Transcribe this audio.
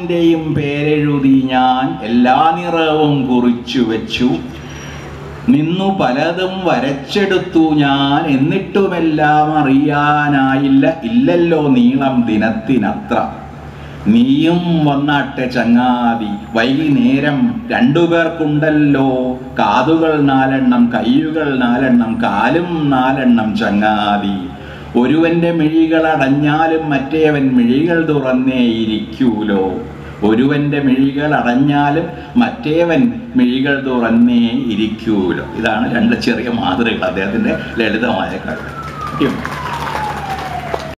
എല്ലാത്തിൻ്റെയും പേരെഴുതി ഞാൻ എല്ലാ നിറവും കുറിച്ചു വെച്ചു നിന്നു പലതും വരച്ചെടുത്തു ഞാൻ എന്നിട്ടുമെല്ലാം അറിയാനായില്ല ഇല്ലല്ലോ നീളം ദിനത്തിനത്ര നീയും വന്നാട്ടെ ചങ്ങാതി വൈകുന്നേരം രണ്ടുപേർക്കുണ്ടല്ലോ കാതുകൾ നാലെണ്ണം കയ്യുകൾ നാലെണ്ണം കാലും നാലെണ്ണം ചങ്ങാതി ഒരുവന്റെ മിഴികൾ അടഞ്ഞാലും മറ്റേവൻ മിഴികൾ തുറന്നേ ഇരിക്കൂലോ ഒരുവന്റെ മിഴികൾ അടഞ്ഞാലും മറ്റേവൻ മിഴികൾ തുറന്നേ ഇരിക്കൂലോ ഇതാണ് രണ്ട് ചെറിയ മാതൃകൾ അദ്ദേഹത്തിന്റെ ലളിതമായ കഥ